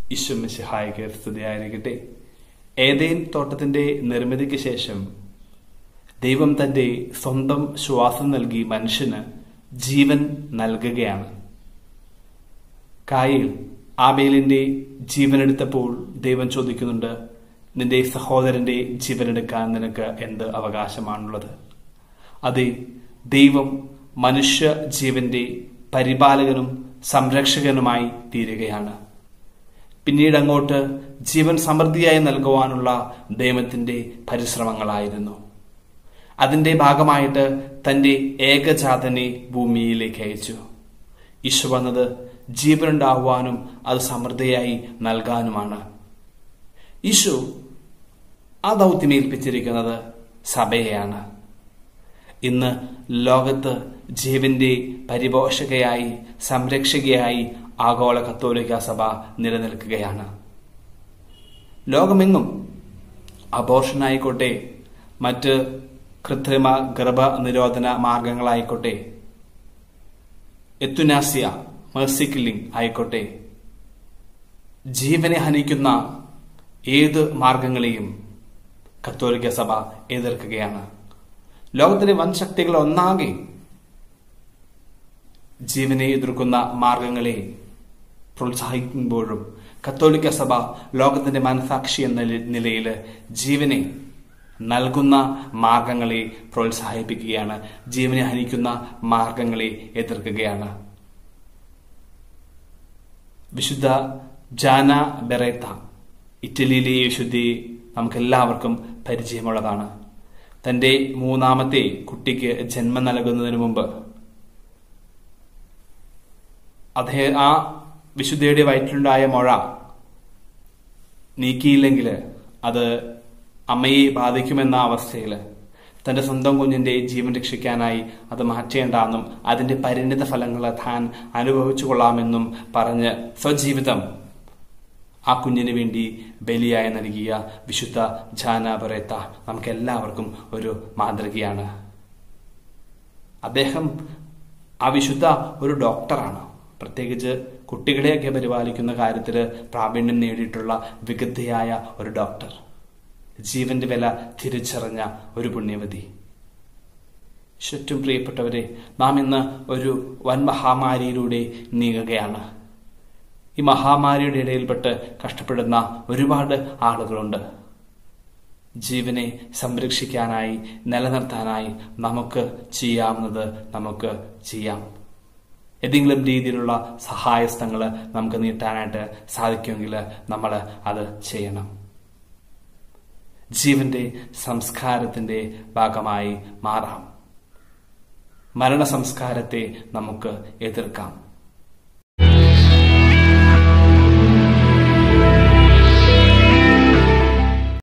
ഈശ്വമിശിഹായിക്ക് സ്തുതിയായിരിക്കട്ടെ ഏതേൻ തോട്ടത്തിന്റെ നിർമ്മിതിക്ക് ശേഷം ദൈവം തന്റെ സ്വന്തം ശ്വാസം നൽകി മനുഷ്യന് ജീവൻ നൽകുകയാണ് കായിൽ ആബേലിന്റെ ജീവനെടുത്തപ്പോൾ ദൈവം ചോദിക്കുന്നുണ്ട് നിന്റെ സഹോദരന്റെ ജീവനെടുക്കാൻ നിനക്ക് എന്ത് അവകാശമാണുള്ളത് അതെ ദൈവം മനുഷ്യ ജീവന്റെ പരിപാലകനും സംരക്ഷകനുമായി തീരുകയാണ് പിന്നീട് അങ്ങോട്ട് ജീവൻ സമൃദ്ധിയായി നൽകുവാനുള്ള ദൈവത്തിന്റെ പരിശ്രമങ്ങളായിരുന്നു അതിന്റെ ഭാഗമായിട്ട് തന്റെ ഏകജാതനെ ഭൂമിയിലേക്ക് അയച്ചു ഈശോ വന്നത് ജീവനുണ്ടാകുവാനും അത് സമൃദ്ധിയായി നൽകാനുമാണ് ഈശോ ആ ദൗത്യമേൽപ്പിച്ചിരിക്കുന്നത് സഭയെയാണ് ഇന്ന് ലോകത്ത് ജീവന്റെ പരിപോഷകയായി സംരക്ഷകയായി ആഗോള കത്തോലിക്ക സഭ നിലനിൽക്കുകയാണ് ലോകമെങ്ങും അബോർഷനായിക്കോട്ടെ മറ്റ് കൃത്രിമ ഗർഭ നിരോധന മാർഗങ്ങളായിക്കോട്ടെ എത്തുനാസിയ മേഴ്സി കില്ലിംഗ് ആയിക്കോട്ടെ ജീവനെ ഹനിക്കുന്ന ഏത് മാർഗങ്ങളെയും കത്തോലിക്ക സഭ എതിർക്കുകയാണ് ലോകത്തിലെ വൻ ശക്തികൾ ഒന്നാകെ ജീവനെ എതിർക്കുന്ന മാർഗങ്ങളെ പ്രോത്സാഹിക്കുമ്പോഴും കത്തോലിക്ക സഭ ലോകത്തിന്റെ മനസാക്ഷി എന്ന നിലയിൽ ജീവനെ നൽകുന്ന മാർഗങ്ങളെ പ്രോത്സാഹിപ്പിക്കുകയാണ് ജീവനെ ഹനിക്കുന്ന മാർഗങ്ങളെ എതിർക്കുകയാണ് വിശുദ്ധ ജാന ബെറേത്ത ഇറ്റലിയിലെ വിശുദ്ധി നമുക്കെല്ലാവർക്കും പരിചയമുള്ളതാണ് തന്റെ മൂന്നാമത്തെ കുട്ടിക്ക് ജന്മം നൽകുന്നതിന് മുമ്പ് അദ്ദേഹം ആ വിശുദ്ധയുടെ വയറ്റിലുണ്ടായ മുഴ നീക്കിയില്ലെങ്കിൽ അത് അമ്മയെ ബാധിക്കുമെന്ന അവസ്ഥയിൽ തന്റെ സ്വന്തം കുഞ്ഞിന്റെ ജീവൻ രക്ഷിക്കാനായി അത് മാറ്റേണ്ടെന്നും അതിന്റെ പരിണിത ഫലങ്ങൾ താൻ അനുഭവിച്ചു കൊള്ളാമെന്നും പറഞ്ഞ് സ്വജീവിതം ആ കുഞ്ഞിന് വേണ്ടി ബലിയായി നൽകിയ വിശുദ്ധ ജാന ബറേത്ത നമുക്ക് എല്ലാവർക്കും ഒരു മാതൃകയാണ് അദ്ദേഹം ആ വിശുദ്ധ ഒരു ഡോക്ടറാണ് പ്രത്യേകിച്ച് കുട്ടികളെയൊക്കെ പരിപാലിക്കുന്ന കാര്യത്തിൽ പ്രാവീണ്യം നേടിയിട്ടുള്ള വിഗദ്ധയായ ഒരു ഡോക്ടർ ജീവന്റെ വില തിരിച്ചറിഞ്ഞ ഒരു പുണ്യവതി ചുറ്റും പ്രിയപ്പെട്ടവരെ നാം ഇന്ന് ഒരു വൻ മഹാമാരിയിലൂടെ നീങ്ങുകയാണ് ഈ മഹാമാരിയുടെ ഇടയിൽപ്പെട്ട് കഷ്ടപ്പെടുന്ന ഒരുപാട് ആളുകളുണ്ട് ജീവനെ സംരക്ഷിക്കാനായി നിലനിർത്താനായി നമുക്ക് ചെയ്യാവുന്നത് നമുക്ക് ചെയ്യാം ഏതെങ്കിലും രീതിയിലുള്ള സഹായസ്ഥങ്ങൾ നമുക്ക് നീട്ടാനായിട്ട് സാധിക്കുമെങ്കിൽ നമ്മൾ അത് ചെയ്യണം ജീവന്റെ സംസ്കാരത്തിന്റെ ഭാഗമായി മാറാം മരണ സംസ്കാരത്തെ നമുക്ക് എതിർക്കാം